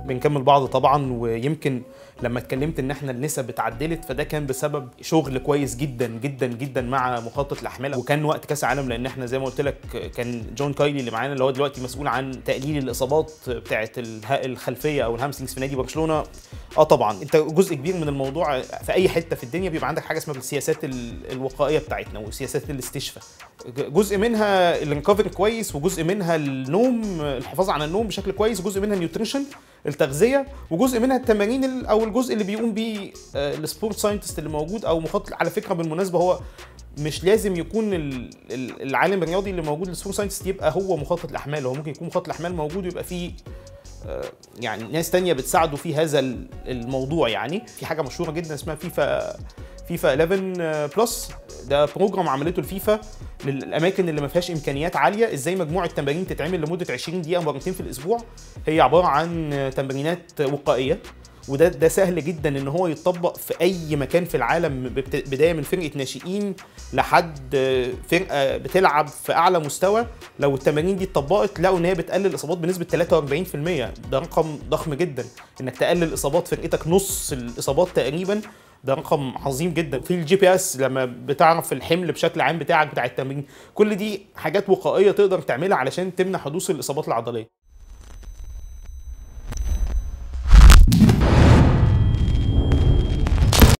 بنكمل بعض طبعا ويمكن لما اتكلمت ان احنا النسب اتعدلت فده كان بسبب شغل كويس جدا جدا جدا مع مخطط الاحمال وكان وقت كاس العالم لان احنا زي ما قلت لك كان جون كايلي اللي معانا اللي هو دلوقتي مسؤول عن تقليل الاصابات بتاعه الها- الخلفيه او الهامسترنجز في نادي برشلونه اه طبعا انت جزء كبير من الموضوع في اي حته في الدنيا بيبقى عندك حاجه اسمها السياسات ال- الوقائيه بتاعتنا وسياسات الاستشفاء جزء منها الريكفري كويس وجزء منها النوم الحفاظ على النوم بشكل كويس وجزء منها النيوتريشن التغذيه وجزء منها التمارين ال- او الجزء اللي بيقوم بيه آه، السبورت ساينتست اللي موجود او مخطط على فكره بالمناسبه هو مش لازم يكون ال- ال- العالم الرياضي اللي موجود السبورت ساينتست يبقى هو مخطط الاحمال هو ممكن يكون مخطط الاحمال موجود ويبقى فيه آه، يعني ناس تانية بتساعده في هذا ال- الموضوع يعني في حاجه مشهوره جدا اسمها فيفا فيفا 11 بلس ده بروجرام عملته الفيفا للاماكن اللي ما فيهاش امكانيات عاليه ازاي مجموعه تمارين تتعمل لمده 20 دقيقه مرتين في الاسبوع هي عباره عن تمرينات وقائيه وده ده سهل جدا ان هو يتطبق في اي مكان في العالم ببت- بدايه من فرقه ناشئين لحد فرقه بتلعب في اعلى مستوى لو التمارين دي اتطبقت لقوا ان هي بتقلل الاصابات بنسبه 43% ده رقم ضخم جدا انك تقلل اصابات فرقتك نص الاصابات تقريبا ده رقم عظيم جدا في الجي بي اس لما بتعرف الحمل بشكل عام بتاعك بتاع التمرين كل دي حاجات وقائيه تقدر تعملها علشان تمنع حدوث الاصابات العضليه